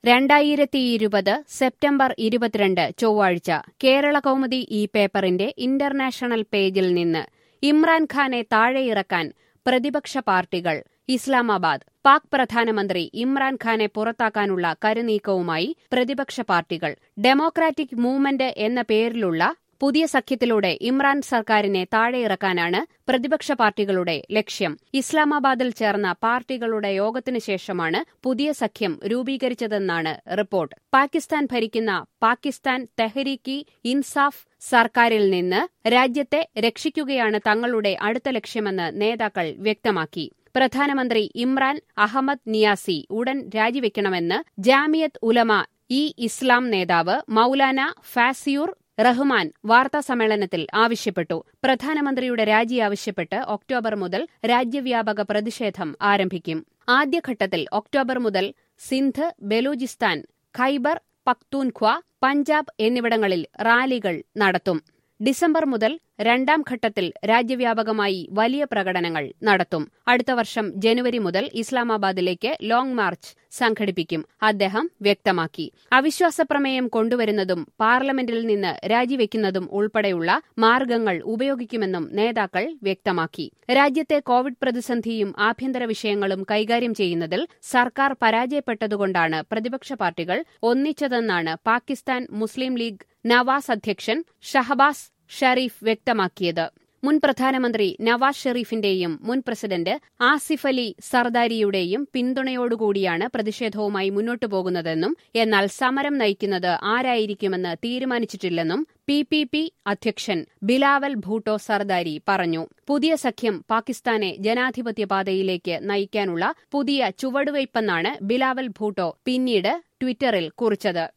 രണ്ടായിരത്തിയിരുപത് സെപ്റ്റംബർ ഇരുപത്തിരണ്ട് ചൊവ്വാഴ്ച കേരള കൗമുദി ഈ പേപ്പറിന്റെ ഇന്റർനാഷണൽ പേജിൽ നിന്ന് ഇമ്രാൻഖാനെ താഴെയിറക്കാൻ പ്രതിപക്ഷ പാർട്ടികൾ ഇസ്ലാമാബാദ് പാക് പ്രധാനമന്ത്രി ഇമ്രാൻഖാനെ പുറത്താക്കാനുള്ള കരുനീക്കവുമായി പ്രതിപക്ഷ പാർട്ടികൾ ഡെമോക്രാറ്റിക് മൂവ്മെന്റ് എന്ന പേരിലുള്ള പുതിയ സഖ്യത്തിലൂടെ ഇമ്രാൻ സർക്കാരിനെ താഴെയിറക്കാനാണ് പ്രതിപക്ഷ പാർട്ടികളുടെ ലക്ഷ്യം ഇസ്ലാമാബാദിൽ ചേർന്ന പാർട്ടികളുടെ യോഗത്തിനു ശേഷമാണ് പുതിയ സഖ്യം രൂപീകരിച്ചതെന്നാണ് റിപ്പോർട്ട് പാകിസ്ഥാൻ ഭരിക്കുന്ന പാകിസ്ഥാൻ തെഹരീക്കി ഇൻസാഫ് സർക്കാരിൽ നിന്ന് രാജ്യത്തെ രക്ഷിക്കുകയാണ് തങ്ങളുടെ അടുത്ത ലക്ഷ്യമെന്ന് നേതാക്കൾ വ്യക്തമാക്കി പ്രധാനമന്ത്രി ഇമ്രാൻ അഹമ്മദ് നിയാസി ഉടൻ രാജിവെക്കണമെന്ന് ജാമിയത്ത് ഉലമ ഇ ഇസ്ലാം നേതാവ് മൌലാന ഫാസിയൂർ റഹ്മാൻ വാർത്താസമ്മേളനത്തിൽ ആവശ്യപ്പെട്ടു പ്രധാനമന്ത്രിയുടെ രാജി ആവശ്യപ്പെട്ട് ഒക്ടോബർ മുതൽ രാജ്യവ്യാപക പ്രതിഷേധം ആരംഭിക്കും ആദ്യഘട്ടത്തിൽ ഒക്ടോബർ മുതൽ സിന്ധ് ബലൂചിസ്ഥാൻ ഖൈബർ പക്തൂൻഖ്വ പഞ്ചാബ് എന്നിവിടങ്ങളിൽ റാലികൾ നടത്തും ഡിസംബർ മുതൽ രണ്ടാം ഘട്ടത്തിൽ രാജ്യവ്യാപകമായി വലിയ പ്രകടനങ്ങൾ നടത്തും അടുത്ത വർഷം ജനുവരി മുതൽ ഇസ്ലാമാബാദിലേക്ക് ലോങ് മാർച്ച് സംഘടിപ്പിക്കും അദ്ദേഹം വ്യക്തമാക്കി അവിശ്വാസ പ്രമേയം കൊണ്ടുവരുന്നതും പാർലമെന്റിൽ നിന്ന് രാജിവെക്കുന്നതും ഉൾപ്പെടെയുള്ള മാർഗങ്ങൾ ഉപയോഗിക്കുമെന്നും നേതാക്കൾ വ്യക്തമാക്കി രാജ്യത്തെ കോവിഡ് പ്രതിസന്ധിയും ആഭ്യന്തര വിഷയങ്ങളും കൈകാര്യം ചെയ്യുന്നതിൽ സർക്കാർ പരാജയപ്പെട്ടതുകൊണ്ടാണ് പ്രതിപക്ഷ പാർട്ടികൾ ഒന്നിച്ചതെന്നാണ് പാകിസ്ഥാൻ മുസ്ലിം ലീഗ് നവാസ് അധ്യക്ഷൻ ഷഹബാസ് ഷരീഫ് വ്യക്തമാക്കിയത് മുൻ പ്രധാനമന്ത്രി നവാസ് ഷെറീഫിന്റെയും മുൻ പ്രസിഡന്റ് ആസിഫ് അലി സർദാരിയുടെയും പിന്തുണയോടുകൂടിയാണ് പ്രതിഷേധവുമായി മുന്നോട്ടു പോകുന്നതെന്നും എന്നാൽ സമരം നയിക്കുന്നത് ആരായിരിക്കുമെന്ന് തീരുമാനിച്ചിട്ടില്ലെന്നും പി പി പി അധ്യക്ഷൻ ബിലാവൽ ഭൂട്ടോ സർദാരി പറഞ്ഞു പുതിയ സഖ്യം പാകിസ്ഥാനെ ജനാധിപത്യ പാതയിലേക്ക് നയിക്കാനുള്ള പുതിയ ചുവടുവയ്പ്പെന്നാണ് ബിലാവൽ ഭൂട്ടോ പിന്നീട് ട്വിറ്ററിൽ കുറിച്ചത്